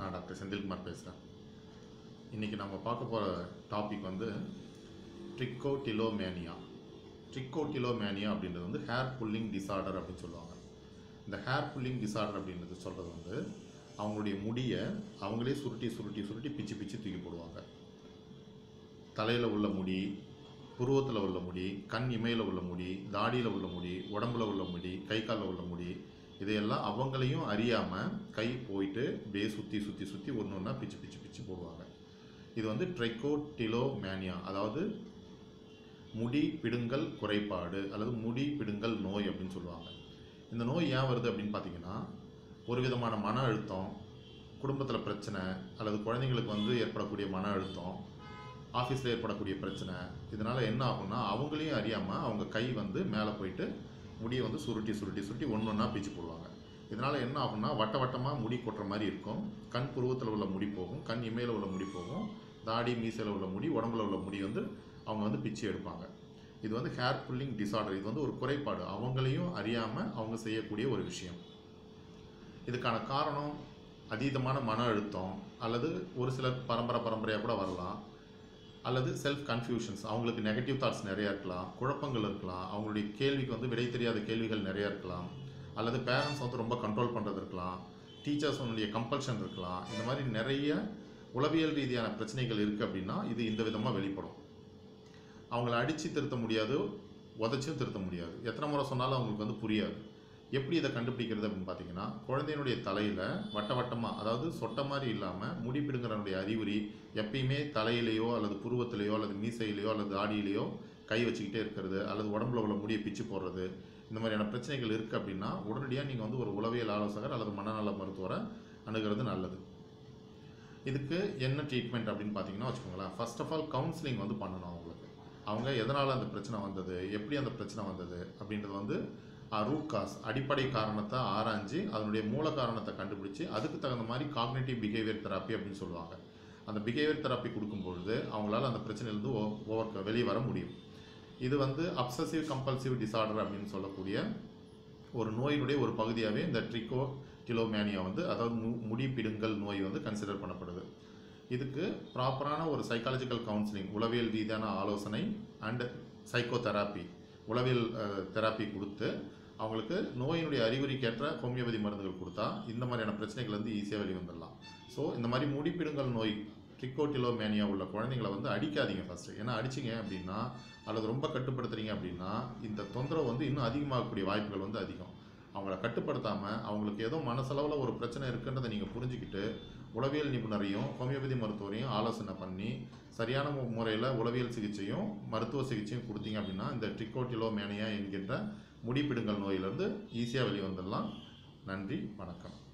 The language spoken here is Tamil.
நான் டாக்டர் செந்தில்குமார் பேசுகிறேன் இன்றைக்கி நம்ம பார்க்க போகிற டாபிக் வந்து ட்ரிக்கோட்டிலோமேனியா ட்ரிக்கோட்டிலோமேனியா அப்படின்றது வந்து ஹேர் புல்லிங் டிசார்டர் அப்படின்னு சொல்லுவாங்க இந்த ஹேர் புல்லிங் டிசார்டர் அப்படின்றது சொல்கிறது வந்து அவங்களுடைய முடியை அவங்களே சுருட்டி சுருட்டி சுருட்டி பிச்சு பிச்சு தூக்கி போடுவாங்க தலையில் உள்ள முடி புருவத்தில் உள்ள முடி கண் இமையில் உள்ள முடி தாடியில் உள்ள முடி உடம்புல உள்ள முடி கை காலில் உள்ள முடி இதையெல்லாம் அவங்களையும் அறியாமல் கை போயிட்டு அப்படியே சுற்றி சுற்றி சுற்றி ஒன்று ஒன்றா பிச்சு பிச்சு பிச்சு போடுவாங்க இது வந்து ட்ரைகோட்டிலோமேனியா அதாவது முடி பிடுங்கல் குறைபாடு அல்லது முடி பிடுங்கல் நோய் அப்படின்னு சொல்லுவாங்க இந்த நோய் ஏன் வருது அப்படின்னு பார்த்தீங்கன்னா ஒரு விதமான மன அழுத்தம் குடும்பத்தில் பிரச்சனை அல்லது குழந்தைங்களுக்கு வந்து ஏற்படக்கூடிய மன அழுத்தம் ஆஃபீஸில் ஏற்படக்கூடிய பிரச்சனை இதனால் என்ன ஆகும்னா அவங்களையும் அறியாமல் அவங்க கை வந்து மேலே போயிட்டு முடியை வந்து சுருட்டி சுருட்டி சுருட்டி ஒன்று ஒன்றா பிச்சு போடுவாங்க இதனால் என்ன ஆகும்னா வட்ட வட்டமாக முடி கொட்டுற மாதிரி இருக்கும் கண் புருவத்தில் உள்ள முடி போகும் கண் இமையில் உள்ள முடி போகும் தாடி மீசையில் உள்ள முடி உடம்புல உள்ள முடி வந்து அவங்க வந்து பிச்சு எடுப்பாங்க இது வந்து ஹேர் புல்லிங் டிசார்டர் இது வந்து ஒரு குறைபாடு அவங்களையும் அறியாமல் அவங்க செய்யக்கூடிய ஒரு விஷயம் இதுக்கான காரணம் அதீதமான மன அழுத்தம் அல்லது ஒரு சிலர் பரம்பரை பரம்பரையாக கூட வரலாம் அல்லது செல்ஃப் கன்ஃபியூஷன்ஸ் அவங்களுக்கு நெகட்டிவ் தாட்ஸ் நிறையா இருக்கலாம் குழப்பங்கள் இருக்கலாம் அவங்களுடைய கேள்விக்கு வந்து விடை தெரியாத கேள்விகள் நிறையா இருக்கலாம் அல்லது பேரண்ட்ஸ் வந்து ரொம்ப கண்ட்ரோல் பண்ணுறது இருக்கலாம் டீச்சர்ஸனுடைய கம்பல்ஷன் இருக்கலாம் இந்த மாதிரி நிறைய உளவியல் ரீதியான பிரச்சனைகள் இருக்குது அப்படின்னா இது இந்த விதமாக வெளிப்படும் அவங்கள அடித்து திருத்த முடியாது உதச்சும் திருத்த முடியாது எத்தனை முறை சொன்னாலும் அவங்களுக்கு வந்து புரியாது எப்படி இதை கண்டுபிடிக்கிறது அப்படின்னு பார்த்தீங்கன்னா குழந்தையினுடைய தலையில் வட்ட வட்டமாக அதாவது சொட்ட மாதிரி இல்லாமல் முடி பிடுங்குறனுடைய அறிகுறி எப்பயுமே தலையிலேயோ அல்லது புருவத்திலேயோ அல்லது மீசையிலேயோ அல்லது ஆடியிலேயோ கை வச்சுக்கிட்டே இருக்கிறது அல்லது உடம்புல உள்ள முடியை பிச்சு போடுறது இந்த மாதிரியான பிரச்சனைகள் இருக்குது அப்படின்னா உடனடியாக நீங்கள் வந்து ஒரு உளவியல் ஆலோசகர் அல்லது மனநல மருத்துவரை அணுகிறது நல்லது இதுக்கு என்ன ட்ரீட்மெண்ட் அப்படின்னு பார்த்தீங்கன்னா வச்சுக்கோங்களேன் ஃபர்ஸ்ட் ஆஃப் ஆல் கவுன்சிலிங் வந்து பண்ணணும் அவங்களுக்கு அவங்க எதனால் அந்த பிரச்சனை வந்தது எப்படி அந்த பிரச்சனை வந்தது அப்படின்றது வந்து ரூட் காஸ் அடிப்படை காரணத்தை ஆராய்ஞ்சு அதனுடைய மூல காரணத்தை கண்டுபிடிச்சி அதுக்கு தகுந்த மாதிரி காக்னேட்டிவ் பிஹேவியர் தெராப்பி அப்படின்னு சொல்லுவாங்க அந்த பிஹேவியர் தெராப்பி கொடுக்கும்பொழுது அவங்களால அந்த பிரச்சனையிலேருந்து ஓவர் வெளியே வர முடியும் இது வந்து அப்சசிவ் கம்பல்சிவ் டிசார்டர் அப்படின்னு சொல்லக்கூடிய ஒரு நோயினுடைய ஒரு பகுதியாகவே இந்த ட்ரிகோ டிலோமேனியா வந்து அதாவது மு முடி பிடுங்கல் நோய் வந்து கன்சிடர் பண்ணப்படுது இதுக்கு ப்ராப்பரான ஒரு சைக்காலஜிக்கல் கவுன்சிலிங் உளவியல் ரீதியான ஆலோசனை அண்ட் சைக்கோ தெராப்பி உளவியல் தெராப்பி கொடுத்து அவங்களுக்கு நோயினுடைய அறிகுறிக்கேற்ற ஹோமியோபதி மருந்துகள் கொடுத்தா இந்த மாதிரியான பிரச்சனைகள் வந்து ஈஸியாக வெளி வந்துடலாம் ஸோ இந்த மாதிரி முடிப்பிடுங்கல் நோய் ட்ரிக்கோட்டிலோமேனியா உள்ள குழந்தைங்களை வந்து அடிக்காதீங்க ஃபஸ்ட்டு ஏன்னா அடிச்சிங்க அப்படின்னா அல்லது ரொம்ப கட்டுப்படுத்துறீங்க அப்படின்னா இந்த தொந்தரவு வந்து இன்னும் அதிகமாகக்கூடிய வாய்ப்புகள் வந்து அதிகம் அவங்கள கட்டுப்படுத்தாமல் அவங்களுக்கு ஏதோ மனசளவில் ஒரு பிரச்சனை இருக்குன்றதை நீங்கள் புரிஞ்சுக்கிட்டு உளவியல் நிபுணரையும் ஹோமியோபதி மருத்துவரையும் ஆலோசனை பண்ணி சரியான முறையில் உளவியல் சிகிச்சையும் மருத்துவ சிகிச்சையும் கொடுத்தீங்க அப்படின்னா இந்த ட்ரிக்கோட்டிலோமேனியா என்கின்ற முடிப்பிடுங்கல் நோயிலிருந்து ஈஸியாக வெளியே வந்துடலாம் நன்றி வணக்கம்